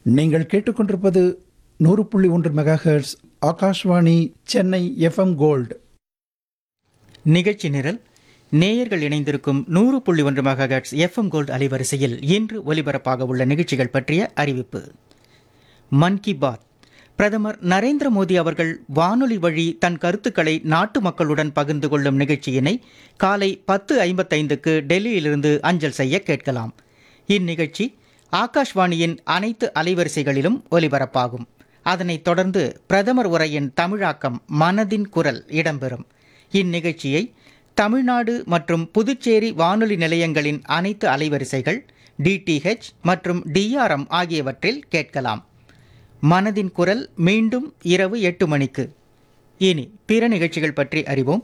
நீங்கள் கேட்டுக்கொண்டிருப்பது நூறு புள்ளி ஒன்று megahertz Akashvani Chennai FM gold நிகழ்ச்சி நிரல் நேயர்கள் இணைந்திருக்கும் நூறு புள்ளி ஒன்று மெகாஹெர்ட்ஸ் எஃப்எம் கோல்டு அலைவரிசையில் இன்று ஒலிபரப்பாக உள்ள நிகழ்ச்சிகள் பற்றிய அறிவிப்பு மன் கி பாத் பிரதமர் நரேந்திர மோடி அவர்கள் வானொலி வழி தன் கருத்துக்களை நாட்டு மக்களுடன் பகிர்ந்து கொள்ளும் நிகழ்ச்சியினை காலை பத்து ஐம்பத்தைந்துக்கு டெல்லியிலிருந்து அஞ்சல் செய்ய கேட்கலாம் இந்நிகழ்ச்சி ஆகாஷ்வாணியின் அனைத்து அலைவரிசைகளிலும் ஒலிபரப்பாகும் அதனைத் தொடர்ந்து பிரதமர் உரையின் தமிழாக்கம் மனதின் குரல் இடம்பெறும் இந்நிகழ்ச்சியை தமிழ்நாடு மற்றும் புதுச்சேரி வானொலி நிலையங்களின் அனைத்து அலைவரிசைகள் டிடிஹெச் மற்றும் டிஆர்எம் ஆகியவற்றில் கேட்கலாம் மனதின் குரல் மீண்டும் இரவு எட்டு மணிக்கு இனி பிற நிகழ்ச்சிகள் பற்றி அறிவோம்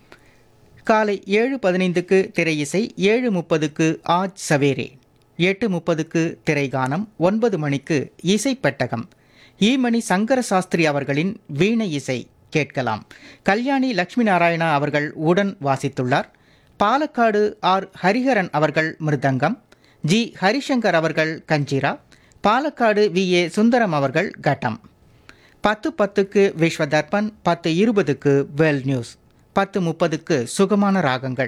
காலை ஏழு பதினைந்துக்கு திரையிசை ஏழு முப்பதுக்கு ஆஜ் சவேரே எட்டு முப்பதுக்கு திரைகானம் ஒன்பது மணிக்கு இசைப்பெட்டகம் ஈமணி சங்கர சாஸ்திரி அவர்களின் வீணை இசை கேட்கலாம் கல்யாணி லட்சுமி நாராயணா அவர்கள் உடன் வாசித்துள்ளார் பாலக்காடு ஆர் ஹரிஹரன் அவர்கள் மிருதங்கம் ஜி ஹரிசங்கர் அவர்கள் கஞ்சிரா பாலக்காடு வி ஏ சுந்தரம் அவர்கள் கட்டம் பத்து பத்துக்கு விஸ்வ தர்பன் பத்து இருபதுக்கு வேல் நியூஸ் பத்து முப்பதுக்கு சுகமான ராகங்கள்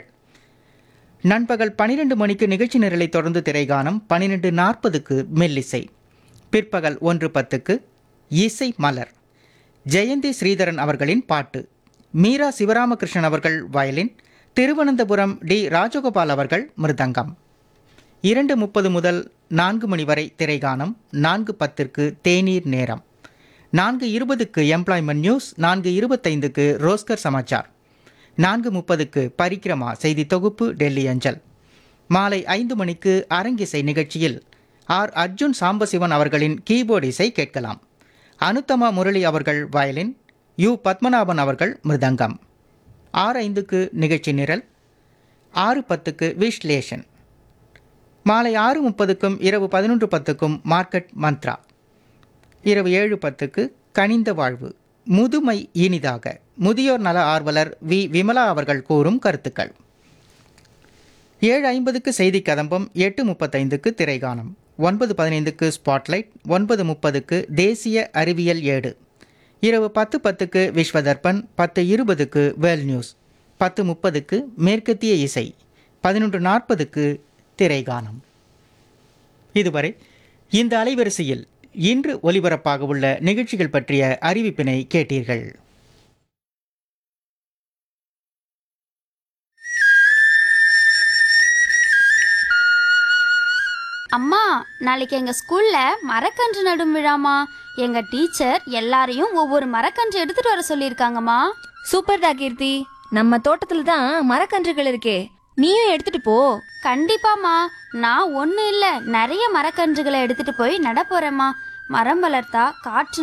நண்பகல் பனிரெண்டு மணிக்கு நிகழ்ச்சி நிரலை தொடர்ந்து திரைகானம் பன்னிரெண்டு நாற்பதுக்கு மெல்லிசை பிற்பகல் ஒன்று பத்துக்கு இசை மலர் ஜெயந்தி ஸ்ரீதரன் அவர்களின் பாட்டு மீரா சிவராமகிருஷ்ணன் அவர்கள் வயலின் திருவனந்தபுரம் டி ராஜகோபால் அவர்கள் மிருதங்கம் இரண்டு முப்பது முதல் நான்கு மணி வரை திரைகானம் நான்கு பத்திற்கு தேநீர் நேரம் நான்கு இருபதுக்கு எம்ப்ளாய்மெண்ட் நியூஸ் நான்கு இருபத்தைந்துக்கு ரோஸ்கர் சமாச்சார் நான்கு முப்பதுக்கு பரிக்கிரமா செய்தி தொகுப்பு டெல்லி அஞ்சல் மாலை ஐந்து மணிக்கு அரங்கிசை நிகழ்ச்சியில் ஆர் அர்ஜுன் சாம்பசிவன் அவர்களின் கீபோர்டு இசை கேட்கலாம் அனுத்தமா முரளி அவர்கள் வயலின் யு பத்மநாபன் அவர்கள் மிருதங்கம் ஆறு ஐந்துக்கு நிகழ்ச்சி நிரல் ஆறு பத்துக்கு விஷ்லேஷன் மாலை ஆறு முப்பதுக்கும் இரவு பதினொன்று பத்துக்கும் மார்க்கெட் மந்த்ரா இரவு ஏழு பத்துக்கு கனிந்த வாழ்வு முதுமை இனிதாக முதியோர் நல ஆர்வலர் வி விமலா அவர்கள் கூறும் கருத்துக்கள் ஏழு ஐம்பதுக்கு செய்தி கதம்பம் எட்டு முப்பத்தைந்துக்கு திரைகானம் ஒன்பது பதினைந்துக்கு ஸ்பாட்லைட் ஒன்பது முப்பதுக்கு தேசிய அறிவியல் ஏடு இரவு பத்து பத்துக்கு விஸ்வதர்பன் பத்து இருபதுக்கு வேல் நியூஸ் பத்து முப்பதுக்கு மேற்கத்திய இசை பதினொன்று நாற்பதுக்கு திரைகானம் இதுவரை இந்த அலைவரிசையில் இன்று ஒலிபரப்பாக உள்ள நிகழ்ச்சிகள் பற்றிய அறிவிப்பினை கேட்டீர்கள் அம்மா நாளைக்கு எங்க ஸ்கூல்ல மரக்கன்று நடும் விழாமா எங்க டீச்சர் எல்லாரையும் ஒவ்வொரு மரக்கன்று எடுத்துட்டு வர சொல்லியிருக்காங்கம்மா சூப்பர்டா கீர்த்தி நம்ம தோட்டத்துல தான் மரக்கன்றுகள் இருக்கே நீயும் எடுத்துட்டு போ கண்டிப்பாம்மா நான் ஒண்ணு இல்ல நிறைய மரக்கன்றுகளை எடுத்துட்டு போய் நட போறேம்மா மரம் வளர்த்தா காற்று